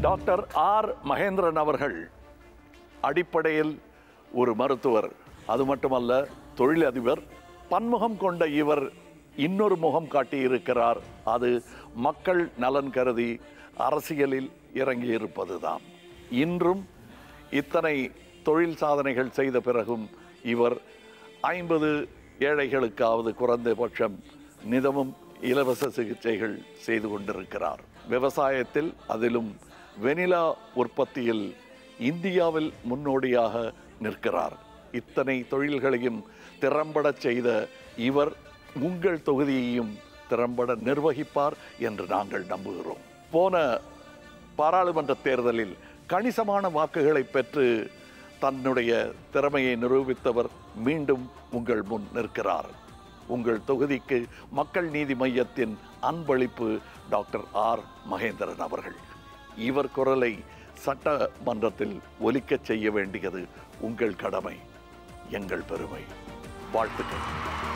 doctor R Mahendran அவர்கள் அடிப்படையில் ஒரு மருத்துவர் அது மட்டுமல்ல தொழிலதிபர் பன்முகம் கொண்ட இவர் இன்னொரு முகம் காட்டியிருக்கிறார் அது மக்கள் நலன் கருதி அரசியலில் இறங்கியிருப்பதுதான் இன்றும் இத்தனை தொழில் சாதனைகள் செய்த பிறகும் இவர் ஐம்பது ஏழைகளுக்காவது குறைந்தபட்சம் நிதமும் இலவச சிகிச்சைகள் செய்து கொண்டிருக்கிறார் விவசாயத்தில் அதிலும் வெனிலா உற்பத்தியில் இந்தியாவில் முன்னோடியாக நிற்கிறார் இத்தனை தொழில்களையும் திறம்பட செய்த இவர் உங்கள் தொகுதியையும் திறம்பட நிர்வகிப்பார் என்று நாங்கள் நம்புகிறோம் போன பாராளுமன்ற தேர்தலில் கணிசமான வாக்குகளை பெற்று தன்னுடைய திறமையை நிரூபித்தவர் மீண்டும் உங்கள் முன் நிற்கிறார் உங்கள் தொகுதிக்கு மக்கள் நீதி மையத்தின் அன்பளிப்பு டாக்டர் ஆர் மகேந்திரன் அவர்கள் இவர் குரலை சட்டமன்றத்தில் ஒலிக்கச் செய்ய வேண்டியது உங்கள் கடமை எங்கள் பெருமை வாழ்த்துக்கள்